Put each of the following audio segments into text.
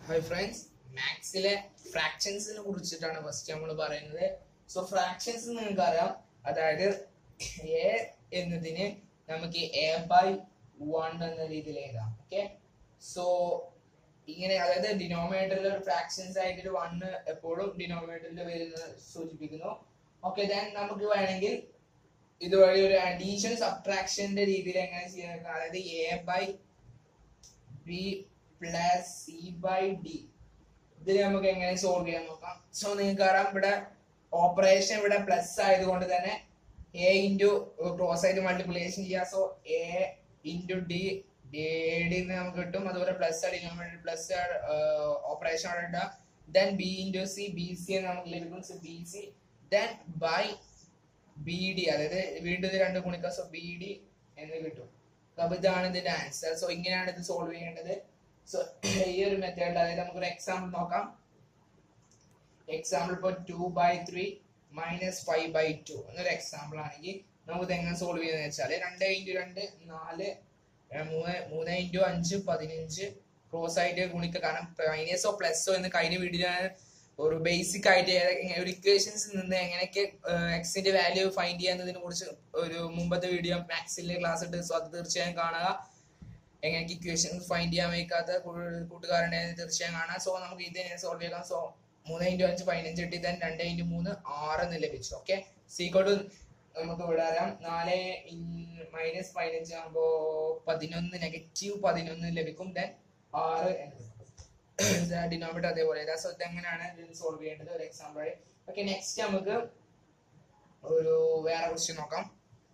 hi friends മാത്സിലെ ഫ്രാക്ഷൻസിനെ കുറിച്ചിട്ടാണ് first നമ്മൾ പറയുന്നത് സോ ഫ്രാക്ഷൻസ് നിങ്ങൾക്ക് അറിയാം അതായത് എ എന്നതിന് നമുക്ക് എ ബൈ വൺ എന്ന രീതിയിൽ എഴുതാം ഓക്കെ സോ ഇങ്ങനെ അതായത് ഡിനോമിനേറ്ററിൽ ഫ്രാക്ഷൻസ് ആയിട്ട് ഒരു വണ്ണ് എപ്പോഴും ഡിനോമിനേറ്ററിൽ വരുന്നത് സൂചിപ്പിക്കുന്നു ഓക്കെ ദെൻ നമുക്ക് വേണമെങ്കിൽ ഇതുവഴി ഒരു അഡീഷൻ സബ്ട്രാക്ഷന്റെ രീതിയിൽ എങ്ങനെ ചെയ്യാൻ അതായത് A by B plus C by D ഇതിൽ നമുക്ക് എങ്ങനെ സോൾവ് ചെയ്യാൻ നോക്കാം സോ നിങ്ങൾക്ക് അറിയാം ഇവിടെ ഓപ്പറേഷൻ ഇവിടെ പ്ലസ് ആയതുകൊണ്ട് തന്നെ എ ഇൻറ്റു ക്രോസ് ആയിട്ട് മൾട്ടിപ്ലിക്കേഷൻ ചെയ്യാം so A into D D നമുക്ക് കിട്ടും അതുപോലെ പ്ലസ് ഡിനോമിനേറ്റർ പ്ലസ് ഓപ്പറേഷൻ അവിടെ ഉണ്ടാകും then B into C B C നമുക്ക് ലഭിക്കും B C then by B D അതായത് വീണ്ടും ഇത് രണ്ട് ഗുണിക്കാം സോ ബി ഡി എന്ന് കിട്ടും അപ്പൊ ഇതാണ് ഇതിന്റെ ആൻസർ സോ ഇങ്ങനെയാണ് ഇത് സോൾവ് ചെയ്യേണ്ടത് സോ ഈ ഒരു മെത്തേഡ് അതായത് നമുക്കൊരു എക്സാമ്പിൾ നോക്കാം എക്സാമ്പിൾ ഇപ്പോൾ two by three minus five by two എന്നൊരു എക്സാമ്പിൾ ആണെങ്കിൽ നമുക്ക് ഇത് എങ്ങനെ സോൾവ് ചെയ്യുന്നത് വെച്ചാൽ രണ്ട് ഇൻറ്റു രണ്ട് നാല് ഏർ മൂന്ന് മൂന്ന് ഇൻറ്റു അഞ്ച് പതിനഞ്ച് ക്രോസ് ആയിട്ട് ഗുണിക്കുക കാരണം മൈനസോ പ്ലസോ എന്ന് കഴിഞ്ഞ വീഡിയോ ഒരു ബേസിക് ആയിട്ട് ഏതൊക്കെ- ഒരു ഇക്വേഷൻസിൽ നിന്ന് എങ്ങനെയൊക്കെ എക്സിന്റെ വാല്യൂ ഫൈൻഡ് ചെയ്യുന്നതിനെ കുറിച്ച് ഒരു മുമ്പത്തെ വീഡിയോ മാക്സിലെ ക്ലാസ് ഇട്ട് സോ അത് തീർച്ചയായും കാണുക എങ്ങനെയൊക്കെ ഇക്വേഷൻസ് ഫൈൻഡ് ചെയ്യാൻ വയ്ക്കാത്ത കൂ- കൂട്ടുകാരനെ തീർച്ചയായും കാണാം സോ നമുക്ക് ഇത് സോൾവ് ചെയ്യാം സോ മൂന്ന് ഇൻറ്റു അഞ്ച് പതിനഞ്ച് കിട്ടി then രണ്ട് ഇൻറ്റു മൂന്ന് ആറ് എന്ന് ലഭിച്ചു ഓക്കെ സീക്കോട്ട് നമുക്ക് ഇവിടെ അറിയാം നാല് മൈനസ് പതിനഞ്ച് ആകുമ്പോ പതിനൊന്ന് നെഗറ്റീവ് പതിനൊന്ന് ലഭിക്കും ദെൻ ആറ് എന്ന് ലഭിക്കും ഡിനോമിനേറ്റർ അതേപോലെ സോ ഇതെങ്ങനെയാണ് സോൾവ് ചെയ്യേണ്ടത് ഒരു എക്സാമ്പിൾ ഓക്കെ നെക്സ്റ്റ് നമുക്ക് ഒരു വേറെ ക്വസ്റ്റ്യൻ നോക്കാം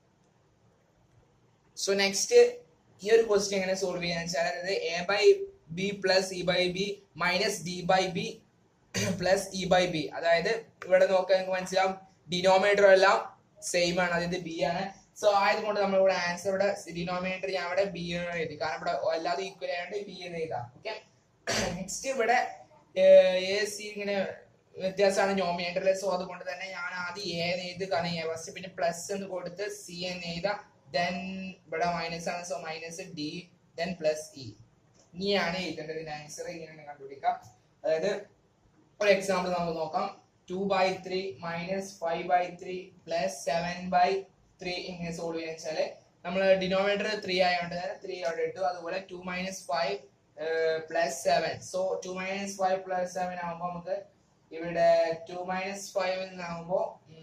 സോ നെക്സ്റ്റ് ഈ ഒരു ക്വസ്റ്റ്യൻ എങ്ങനെ സോൾവ് ചെയ്യാന്ന് വെച്ചാൽ അതായത് A by B plus E by B minus D by B plus E by B അതായത് ഇവിടെ നോക്കാൻ നിങ്ങൾക്ക് മനസ്സിലാവും ഡിനോമിനേറ്റർ എല്ലാം സെയിം ആണ് അതായത് ബി ആണ് സോ ആയതുകൊണ്ട് നമ്മൾ ഇവിടെ ആൻസർ ഇവിടെ ഡിനോമിനേറ്റർ ഞാൻ ഇവിടെ ബി എന്ന് എഴുതി കാരണം ഇവിടെ അല്ലാതെ ഈക്വൽ ആയതുകൊണ്ട് ബി എന്ന് എഴുതാം ഓക്കെ നെക്സ്റ്റ് ഇവിടെ എ സി ഇങ്ങനെ വ്യത്യാസമാണ് നോമിനേറ്ററിൽ സോ അതുകൊണ്ട് തന്നെ ഞാൻ ആദ്യം എ എന്ന് എഴുതി കാരണം എ ഫസ്റ്റ് പിന്നെ പ്ലസ് എന്ന് കൊടുത്ത് സി എന്ന് എഴുതാം ദെൻ ഇവിടെ മൈനസ് ആണ് so minus D then plus E ഇനിയാണ് എഴുതേണ്ടത് ഇതിന്റെ ആൻസർ ഇങ്ങനെയാണ് കണ്ടുപിടിക്കാം അതായത് ഒരു എക്സാമ്പിൾ നമുക്ക് നോക്കാം two by three minus five by three plus seven by three ഇങ്ങനെ സോൾവ് ചെയ്യാന്ന് വെച്ചാല് നമ്മൾ ഡിനോമിനേറ്റർ ത്രീ ആയതുകൊണ്ട് ത്രീ അവിടെ ഇട്ടു അതുപോലെ two minus five plus seven so two minus five plus seven ആകുമ്പോൾ നമുക്ക് ഇവിടെ ടു മൈനസ് ഫൈവ് എന്നാകുമ്പോൾ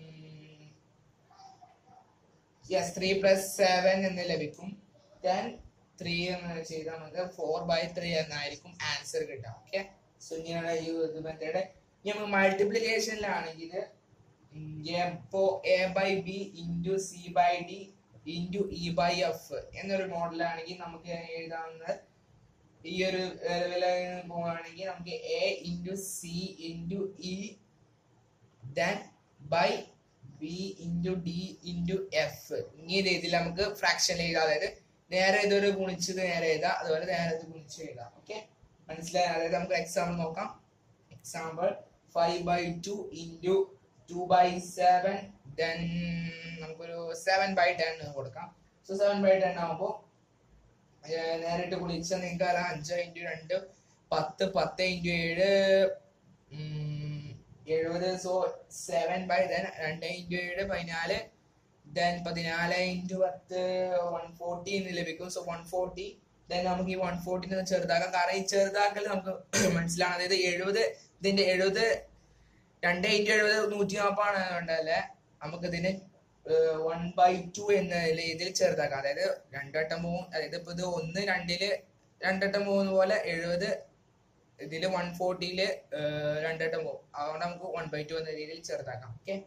യെസ് ത്രീ പ്ലസ് സെവൻ എന്ന് ലഭിക്കും ദെൻ ത്രീ എന്ന് ചെയ്താൽ നമുക്ക് ഫോർ ബൈ ത്രീ എന്നായിരിക്കും ആൻസർ കിട്ടുക ഓക്കെ സോ ഇങ്ങനെയാണ് ഈ ഇത് മെത്തേഡ് ഇനി നമുക്ക് മൾട്ടിപ്ലിക്കേഷനിലാണെങ്കിൽ ഇപ്പോ A by B into C by D into E by F എന്നൊരു മോഡലാണെങ്കിൽ നമുക്ക് എഴുതാവുന്നത് ഈ ഒരു ലെവലിൽ പോവുകയാണെങ്കിൽ നമുക്ക് A into C into E then by B into D into F ഈ രീതിയിൽ നമുക്ക് ഫ്രാക്ഷൻ എഴുതാം അതായത് നേരെ ഇതൊരു ഗുണിച്ചത് നേരെ എഴുതാം അതുപോലെ നേരെ ഇത് ഗുണിച്ച് എഴുതാം ഓക്കെ മനസ്സിലായി അതായത് നമുക്ക് എക്സാമ്പിൾ നോക്കാം example five by two into two by seven then നമുക്കൊരു സെവൻ ബൈ ടെൻ കൊടുക്കാം സോ സെവൻ ബൈ ടെൻ ആകുമ്പോൾ നേരിട്ട് കുളിച്ച നിങ്ങൾക്ക് അറിയാം അഞ്ച് ഇൻറ്റു രണ്ട് പത്ത് പത്ത് ഇൻറ്റു ഏഴ് ഉം, എഴുപത് സോ സെവൻ ബൈ ദെൻ രണ്ട് ഇൻറ്റു ഏഴ് പതിനാല് ദെൻ പതിനാല് ഇൻറ്റു പത്ത് വൺ ഫോർട്ടി എന്ന് ലഭിക്കും സോ വൺ ഫോർട്ടി ദെൻ നമുക്ക് ഈ വൺ ഫോർട്ടി ചെറുതാക്കാം കാരണം ഈ ചെറുതാക്കൽ നമുക്ക് മനസ്സിലാണ് അതായത് എഴുപത് ഇതിന്റെ എഴുപത് രണ്ട് ഇൻറ്റു എഴുപത് നൂറ്റി നാൽപ്പാണ് ഉണ്ടല്ലേ നമുക്ക് ഇതിന് വൺ ബൈ ടു എന്ന രീതിയിൽ ചെറുതാക്കാം അതായത് രണ്ടട്ടം പോകും അതായത് ഇപ്പൊ ഇത് ഒന്ന് രണ്ടില് രണ്ടട്ടം പോകുന്ന പോലെ എഴുപത് ഇതില് വൺ ഫോർട്ടിയില് രണ്ടട്ടം പോകും അതുകൊണ്ട് നമുക്ക് വൺ ബൈ ടു എന്ന രീതിയിൽ ചെറുതാക്കാം ഓക്കെ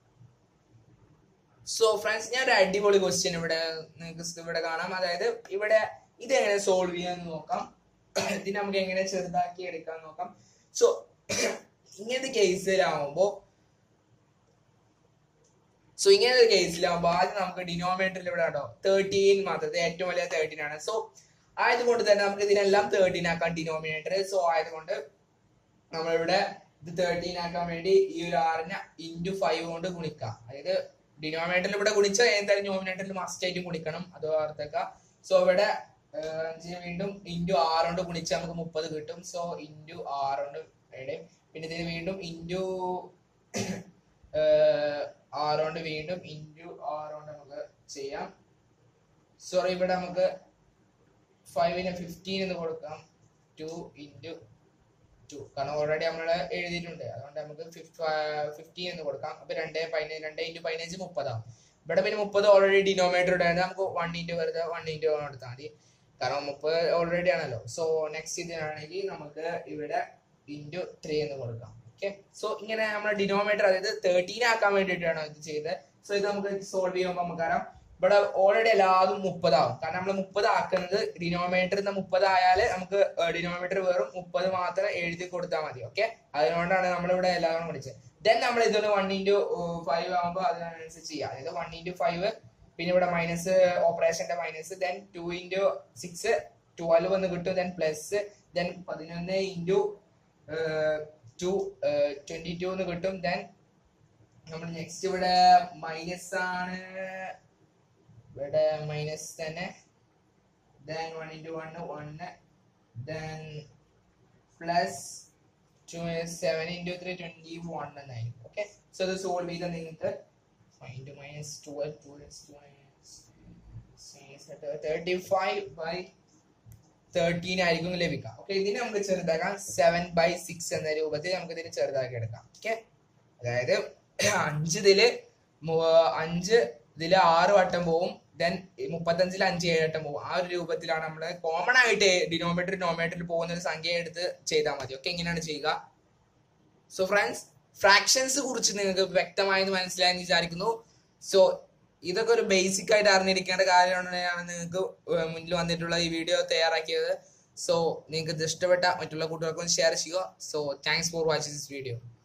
സോ ഫ്രണ്ട്സ് ഞാൻ ഒരു അടിപൊളി ക്വസ്റ്റ്യൻ ഇവിടെ നിങ്ങൾക്ക് ഇവിടെ കാണാം അതായത് ഇവിടെ ഇത് എങ്ങനെ സോൾവ് ചെയ്യാന്ന് നോക്കാം ഇത് നമുക്ക് എങ്ങനെ ചെറുതാക്കി എടുക്കാൻ നോക്കാം സോ ഇങ്ങനത്തെ കേസിലാവുമ്പോ സോ ഇങ്ങനത്തെ കേസിലാവുമ്പോൾ ആദ്യം നമുക്ക് ഡിനോമിനേറ്ററിൽ ഇവിടെ കേട്ടോ തേർട്ടീൻ മാത്രം ഇത് ഏറ്റവും വലിയ തേർട്ടീൻ ആണ് സോ ആയതുകൊണ്ട് തന്നെ നമുക്ക് ഇതിനെല്ലാം തേർട്ടീൻ ആക്കാം ഡിനോമിനേറ്റർ സോ ആയതുകൊണ്ട് നമ്മളിവിടെ ഇത് തേർട്ടീൻ ആക്കാൻ വേണ്ടി ഈ ഒരു ആറിനെ ഇൻറ്റു ഫൈവ് കൊണ്ട് ഗുണിക്കാം അതായത് ഡിനോമിനേറ്ററിൽ ഇവിടെ ഗുണിച്ചാൽ എന്തായാലും നോമിനേറ്ററിൽ മസ്റ്റ് ആയിട്ട് ഗുണിക്കണം അത് ഓർത്തേക്കാം സോ ഇവിടെ അഞ്ച് വീണ്ടും ഇൻറ്റു ആറ് കൊണ്ട് ഗുണിച്ചാൽ നമുക്ക് മുപ്പത് കിട്ടും സോ ഇൻറ്റു ആറ് കൊണ്ട് ഇടയും പിന്നെ ഇതിന് വീണ്ടും ഇൻറ്റു ആറ് കൊണ്ട് വീണ്ടും ഇൻറ്റു ആറ് കൊണ്ട് നമുക്ക് ചെയ്യാം സോറി ഇവിടെ നമുക്ക് ഫൈവിന് ഫിഫ്റ്റീൻ എന്ന് കൊടുക്കാം ടു ഇൻറ്റു ടു കാരണം ഓൾറെഡി നമ്മൾ എഴുതിയിട്ടുണ്ട് അതുകൊണ്ട് നമുക്ക് ഫിഫ്റ്റീൻ എന്ന് കൊടുക്കാം അപ്പൊ രണ്ട് പതിനഞ്ച് രണ്ട് ഇൻറ്റു പതിനഞ്ച് മുപ്പതാവും ഇവിടെ പിന്നെ മുപ്പത് ഓൾറെഡി ഡിനോമേറ്റർ ഇടാണ്ട് നമുക്ക് വൺ ഇൻറ്റു വെറുതെ വൺ ഇൻറ്റു എടുത്താൽ മതി കാരണം മുപ്പത് ഓൾറെഡി ആണല്ലോ സോ നെക്സ്റ്റ് ഇതിനാണെങ്കിൽ നമുക്ക് ഇവിടെ ഇൻറ്റു ത്രീ എന്ന് കൊടുക്കാം ഓക്കെ സോ ഇങ്ങനെ നമ്മൾ ഡിനോമേറ്റർ അതായത് തേർട്ടീൻ ആക്കാൻ വേണ്ടിയിട്ടാണ് ഇത് ചെയ്തത് സോ ഇത് നമുക്ക് സോൾവ് ചെയ്യുമ്പോൾ നമുക്ക് കാരണം ഇവിടെ ഓൾറെഡി എല്ലാതും മുപ്പതാവും കാരണം നമ്മൾ മുപ്പത് ആക്കുന്നത് ഡിനോമേറ്റർ മുപ്പത് ആയാൽ നമുക്ക് ഡിനോമേറ്റർ വെറും മുപ്പത് മാത്രം എഴുതി കൊടുത്താൽ മതി ഓക്കെ അതുകൊണ്ടാണ് നമ്മളിവിടെ എല്ലാവരും വിളിച്ചത് ദെൻ നമ്മൾ ഇതൊരു വൺ ഇൻറ്റു ഫൈവ് ആകുമ്പോൾ അതിനനുസരിച്ച് ചെയ്യാം അതായത് വൺ ഇൻറ്റു ഫൈവ് പിന്നെ ഇവിടെ മൈനസ് ഓപ്പറേഷന്റെ minus then two into six twelve എന്ന് കിട്ടും ദെൻ പ്ലസ് ദെൻ പതിനൊന്ന് ഇൻറ്റു ടു ട്വന്റി ടു എന്ന് കിട്ടും ദെൻ നമ്മൾ നെക്സ്റ്റ് ഇവിടെ മൈനസ് ആണ് ഇവിടെ മൈനസ് തന്നെ then one into one one then plus two seven into three twenty one എന്നായിരിക്കും ഓക്കെ സോ ഇത് സോൾവ് ചെയ്താൽ നിങ്ങൾക്ക് into minus twelve two thirty five by thirteen ആയിരിക്കും ലഭിക്കുക ഓക്കെ ഇതിനെ നമുക്ക് ചെറുതാക്കാം സെവൻ ബൈ സിക്സ് എന്ന രൂപത്തിൽ നമുക്ക് ഇതിന് ചെറുതാക്കി എടുക്കാം ഓക്കെ അതായത് അഞ്ച് ഇതില് മു- അഞ്ച് ഇതില് ആറ് വട്ടം പോവും ദെൻ മുപ്പത്തഞ്ചിൽ അഞ്ച് ഏഴ് വട്ടം പോകും ആ ഒരു രൂപത്തിലാണ് നമ്മൾ കോമൺ ആയിട്ട് ഡിനോമീറ്റർ ഡിനോമീറ്ററിൽ പോകുന്ന ഒരു സംഖ്യ എടുത്ത് ചെയ്താൽ മതി ഓക്കെ എങ്ങനെയാണ് ചെയ്യുക സോ ഫ്രണ്ട്സ് ഫ്രാക്ഷൻസ് കുറിച്ച് നിങ്ങൾക്ക് വ്യക്തമായെന്ന് മനസ്സിലായെന്ന് വിചാരിക്കുന്നു സോ ഇതൊക്കെ ഒരു ബേസിക് ആയിട്ട് അറിഞ്ഞിരിക്കേണ്ട കാര്യമാണ് നിങ്ങൾക്ക് മുന്നിൽ വന്നിട്ടുള്ള ഈ വീഡിയോ തയ്യാറാക്കിയത് സോ നിങ്ങൾക്ക് ഇത് ഇഷ്ടപ്പെട്ട മറ്റുള്ള കൂട്ടുകാർക്കും ഷെയർ ചെയ്യുക so thanks for watching this video